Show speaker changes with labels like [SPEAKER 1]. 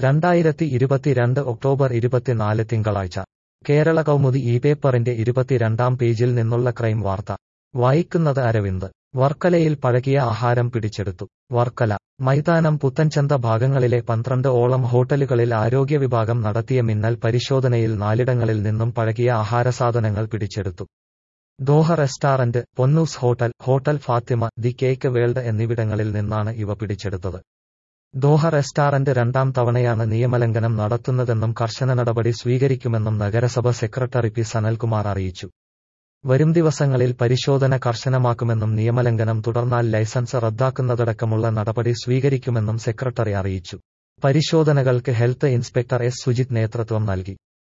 [SPEAKER 1] രണ്ടായിരത്തി ഇരുപത്തിരണ്ട് ഒക്ടോബർ ഇരുപത്തിനാല് തിങ്കളാഴ്ച കേരള കൗമുദി ഈ പേപ്പറിന്റെ ഇരുപത്തിരണ്ടാം പേജിൽ നിന്നുള്ള ക്രൈം വാർത്ത വായിക്കുന്നത് അരവിന്ദ് വർക്കലയിൽ പഴകിയ ആഹാരം പിടിച്ചെടുത്തു വർക്കല മൈതാനം പുത്തൻചന്ത ഭാഗങ്ങളിലെ പന്ത്രണ്ട് ഓളം ഹോട്ടലുകളിൽ ആരോഗ്യ വിഭാഗം നടത്തിയ മിന്നൽ പരിശോധനയിൽ നാലിടങ്ങളിൽ നിന്നും പഴകിയ ആഹാരസാധനങ്ങൾ പിടിച്ചെടുത്തു Doha restaurant Ponnoos hotel hotel Fathima the cake world എന്നിവിടങ്ങളിൽ നിന്നാണ് ഇവ പിടിച്ചെടുത്തത് ദോഹ റെസ്റ്റോറന്റ് രണ്ടാം തവണയാണ് നിയമലംഘനം നടത്തുന്നതെന്നും കർശന നടപടി സ്വീകരിക്കുമെന്നും നഗരസഭ സെക്രട്ടറി പി സനൽകുമാർ അറിയിച്ചു വരും ദിവസങ്ങളിൽ പരിശോധന കർശനമാക്കുമെന്നും നിയമലംഘനം തുടർന്നാൽ ലൈസൻസ് റദ്ദാക്കുന്നതടക്കമുള്ള നടപടി സ്വീകരിക്കുമെന്നും സെക്രട്ടറി അറിയിച്ചു പരിശോധനകൾക്ക് ഹെൽത്ത് ഇൻസ്പെക്ടർ എസ് സുജിത് നേതൃത്വം നൽകി